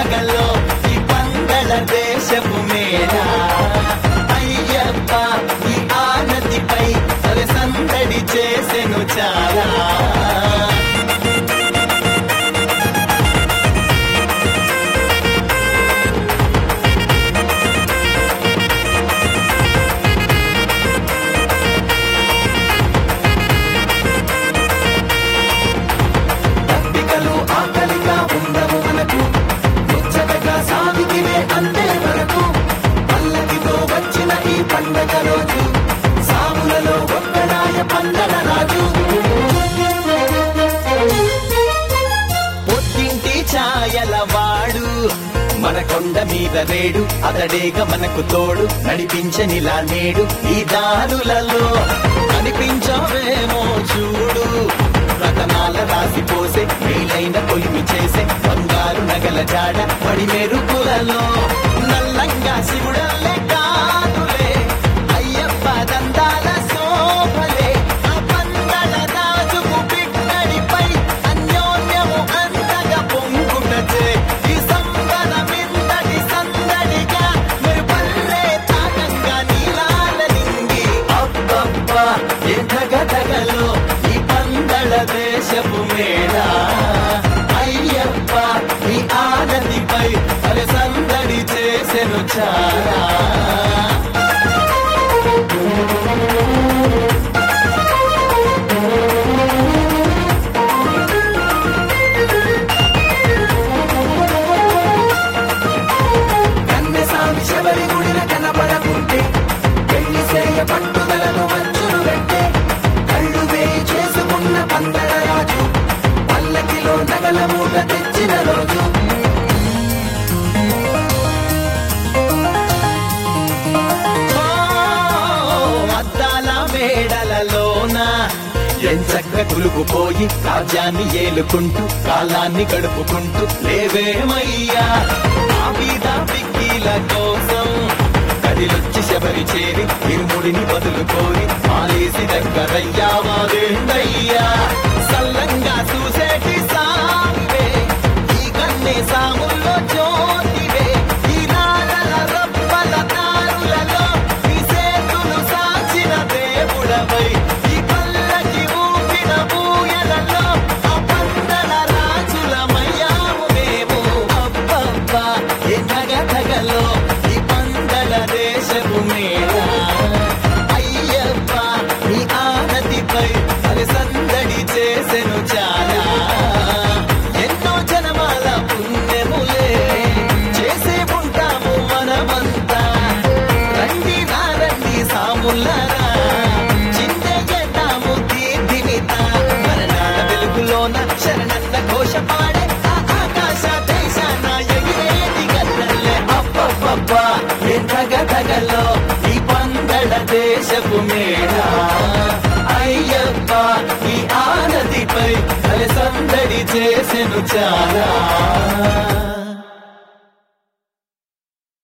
ధగలో ఈ పంగళ దేశపు మేళ అయ్యప్ప ఈ ఆనతిపై తల సందడి చేసెను చాలా తప్పికలు ఆకలిగా ఉండవు మనకు ముచ్చటగా సాగితివే అందే వరకు పల్లకితో వచ్చిన ఈ పండగ రోజు సాములలో ఒక్కడాయ పండగ రాజు పొద్దింటి ఛాయల వాడు మన కొండ మీద రేడు అతడేగ మనకు తోడు నడిపించనిలా నేడు ఈ దారులలో కనిపించవేమో చూడు రతనాల రాసి పోసే మేలైన కొలిమి చేసే బంగారు నగల జాడ పడి మెరుపులలో నల్లంగా శివుడల్లే కాదులే అయ్యప్ప దందాల శోభలే ఆ పందల రాజుకు బిడ్డడిపై అన్యోన్యము అంతగా పొంగుటచే ఈ సంబరమిందటి సందడిగా మెరుపల్లే తాకంగా నీలాల నింగి అబ్బబ్బ ఏ ధగధగలో ఈ పందల దేశపు మేళ అయ్యప్ప ఈ ఆనతిపై అరే సందడి చేసెను చాలా కన్నెసామి శబరి గుడిన కనబడకుంటే పెళ్లి చేయ పట్టుదలను మంచును పెట్టే కళ్ళు వేయి చేసుకున్న పందల రాజు పల్లకిలో నగల మూట తెచ్చిన రోజు ఓ, అద్దాల మేడలలోన ఎంచక్క కులుకుపోయి రాజ్యాన్ని ఏలుకుంటూ కాలాన్ని గడుపుకుంటూ లేవేమయ్యా ఆ మీద పిక్కిల కోసం కదిలొచ్చి శబరి చేరి ఇరుముడిని బదులుకోరి మాలేసి దగ్గరయ్యా మాదేందయ్యా సల్లంగా చూసేటి సామివే ఈ కన్నే సాముల్లో జ్యోతివే ఈ నాగల రప్పల తారులలో ఈ సేతులు సాచిన దేవుడవై ఈ పల్లకి ఊపిన ఊయలలో ఆ పందల రాజులమయ్యాము మేము అబ్బబ్బా ఏ ధగ ధగలో ఈ పందల దేశపు మేళ అయ్యప్ప ఈ ఆనతిపై అది సందడి చేసెను చాలా ఎన్నో జనమాల పుణ్యములే చేసే ఉంటాము మనమంతా రండి నా రండి సాములారా చింతగెట్టాము దీర్ఘిమిత మరణాల వెలుగులోన శరణన్న ఘోష పాడే ఆ ఆకాశ దేశాన ఎగిరేటి గల్లల్లే అబ్బబ్బబ్బా ఏ ధగ ధగలో ఈ పందడ దేశపు మేళ అయ్యప్ప ఈ ఆనతిపై అలె సందడి చేసెను చాలా